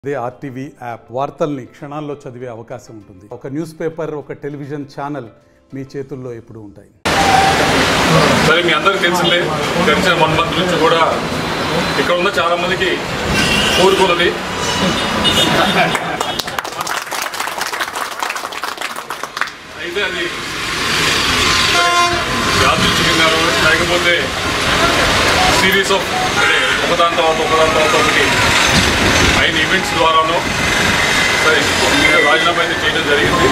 అదే RTV app వార్తల్ని క్షణాల్లో చదివే అవకాశం ఉంటుంది ఒక న్యూస్ పేపర్ ఒక టెలివిజన్ ఛానల్ మీ చేతుల్లో ఎప్పుడూ ఉంటాయి సరే మీ అందరికి తెలిసిందే గడిచిన వన్ మంత్ నుంచి కూడా ఇక్కడ ఉన్న చాలా మందికి కోరుకున్నది అయితే అది యాదృచ్ఛికంగానో లేకపోతే సిరీస్ ఆఫ్ అంటే ఒకదాని తర్వాత ఒకదాని తర్వాత ఒకటి అయిన ఈవెంట్స్ ద్వారానో సరే నేను రాజీనామా అయితే చేయడం జరిగింది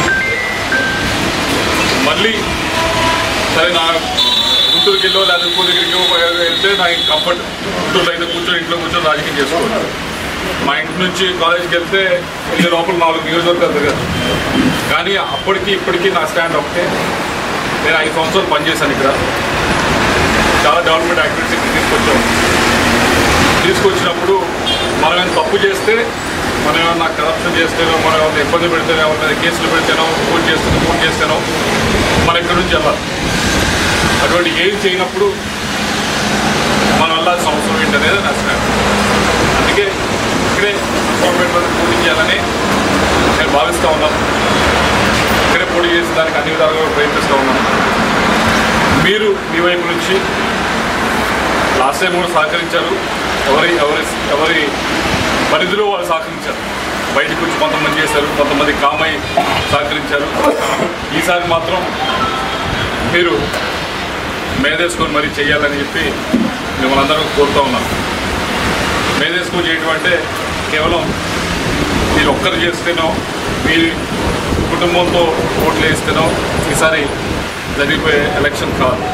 మళ్ళీ సరే నా గుంటూరుకి వెళ్ళో లేదా ఇంకో దగ్గరికి వెళ్తే నాకు కంఫర్ట్ గుంటూరులో అయితే కూర్చొని ఇంట్లో కూర్చొని రాజకీయం చేసుకోవాలి మా ఇంటి నుంచి కాలేజీకి వెళ్తే వెళ్ళే లోపల నాలుగు నియోజకవర్గాలు తిరగదు కానీ అప్పటికి ఇప్పటికీ నా స్టాండ్ ఒకటే నేను ఐదు సంవత్సరాలు పనిచేశాను ఇక్కడ చాలా డెవలప్మెంట్ యాక్టివిటీస్ ఇక్కడ తీసుకొచ్చాం తీసుకొచ్చినప్పుడు మనం ఏమైనా తప్పు చేస్తే మనం ఏమన్నా కరప్షన్ చేస్తేనో మనం ఏమైనా ఇబ్బంది పెడితేనో ఏమన్నా కేసులు పెడితేనో ఫోన్ చేస్తేనో ఫోన్ చేస్తేనో మనం ఇక్కడ నుంచి వెళ్ళాలి అటువంటి ఏం చేయనప్పుడు మనం వెళ్ళాల్సిన అవసరం ఏంటనేది నా స్టాండ్ అందుకే ఇక్కడే గవర్నమెంట్ వరకు పోటీ చేయాలని నేను భావిస్తూ ఉన్నాను ఇక్కడే పోటీ చేసి దానికి అన్ని విధాలుగా ప్రయత్నిస్తూ ఉన్నాను మీరు మీ వైపు నుంచి లాస్ట్ టైం కూడా సహకరించారు ఎవరి ఎవరి ఎవరి పరిధిలో వాళ్ళు సహకరించారు బయటకు వచ్చి కొంతమంది చేశారు కొంతమంది కామై సహకరించారు ఈసారి మాత్రం మీరు మేదేసుకొని మరీ చేయాలని చెప్పి మిమ్మల్ని అందరూ కోరుతూ ఉన్నాను మేదేసుకొని చేయడం అంటే కేవలం మీరు ఒక్కరు చేస్తేనో మీ కుటుంబంతో ఓట్లు వేస్తేనో ఈసారి జరిగిపోయే ఎలక్షన్ కాదు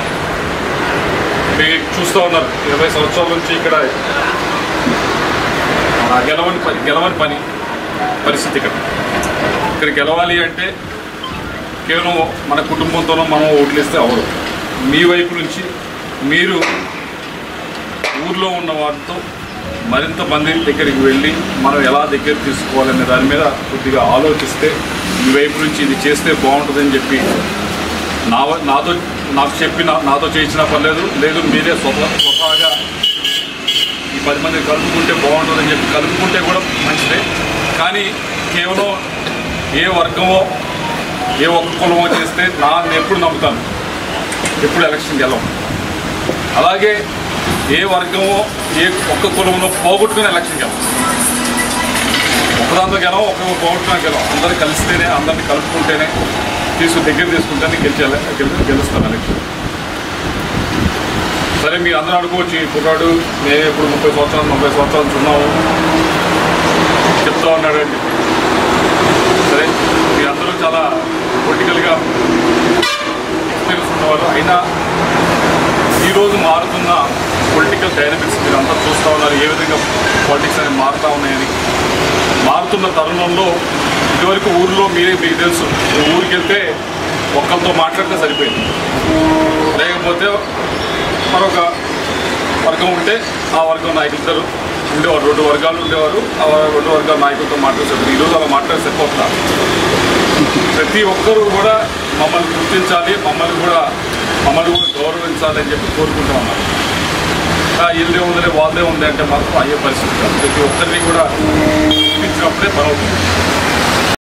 మీరు చూస్తూ ఉన్నారు ఇరవై సంవత్సరాల నుంచి ఇక్కడ ఆ గెలవని పని గెలవని పని పరిస్థితి ఇక్కడ ఇక్కడ గెలవాలి అంటే కేవలం మన కుటుంబంతోనో మనం ఓట్లేస్తే అవరు మీ వైపు నుంచి మీరు ఊర్లో ఉన్న వారితో మరింత మంది దగ్గరికి వెళ్ళి మనం ఎలా దగ్గర తీసుకోవాలనే దాని మీద కొద్దిగా ఆలోచిస్తే మీ వైపు నుంచి ఇది చేస్తే బాగుంటుందని చెప్పి నా వ- నాతో నాకు చెప్పిన నాతో చేయించినా పర్లేదు లేదు మీరే స్వత స్వతహాగా ఈ పది మంది కలుపుకుంటే బాగుంటుందని చెప్పి కలుపుకుంటే కూడా మంచిదే కానీ కేవలం ఏ వర్గమో ఏ ఒక్క కులమో చేస్తే నా నేను ఎప్పుడు నమ్ముతాను ఎప్పుడు ఎలక్షన్ గెలవం అలాగే ఏ వర్గమో ఏ ఒక్క కులమునో పోగొట్టుకుని ఎలక్షన్ గెలవం ఒకదాంతో గెలవం ఒక పోగొట్టుకుని గెలవం అందరు కలిస్తేనే అందరిని కలుపుకుంటేనే తీసుకు దగ్గర తీసుకుంటేనే గెలిచేయాలి గెలు గెలుస్తాం ఎలక్షన్ సరే మీరు అందరూ అనుకోవచ్చు ఈ కుర్రాడు మేము ఇప్పుడు ముప్పై సంవత్సరాలు నలభై సంవత్సరాలు నుంచి ఉన్నాము చెప్తా ఉన్నాడు అని చెప్పి సరే మీ అందరూ చాలా పొలిటికల్గా ఎక్స్పీరియన్స్ ఉన్నవారు అయినా ఈరోజు మారుతున్న పొలిటికల్ డైనమిక్స్ మీరు అంతా చూస్తూ ఉన్నారు ఏ విధంగా పాలిటిక్స్ అనేవి మారుతూ ఉన్నాయని మారుతున్న తరుణంలో ఇదివరకు ఊరిలో మీరే మీకు తెలుసు ఊరికి వెళ్తే ఒక్కరితో మాట్లాడితే సరిపోయింది లేకపోతే మరొక వర్గం ఉంటే ఆ వర్గం నాయకులిద్దరు ఉండేవారు రెండు వర్గాలు ఉండేవారు ఆ రెండు వర్గాల నాయకులతో మాట్లాడేసారు ఈరోజు అలా మాట్లాడి సరిపోతుందా ప్రతి ఒక్కరూ కూడా మమ్మల్ని గుర్తించాలి మమ్మల్ని కూడా మమ్మల్ని కూడా గౌరవించాలి అని చెప్పి కోరుకుంటా ఉన్నారు ఆ ఇల్లే ఉందలే వాళ్ళే ఉంది అంటే మాత్రం అయ్యే పరిస్థితి కాదు ప్రతి ఒక్కరిని కూడా గుర్తించినప్పుడే పని అవుతుంది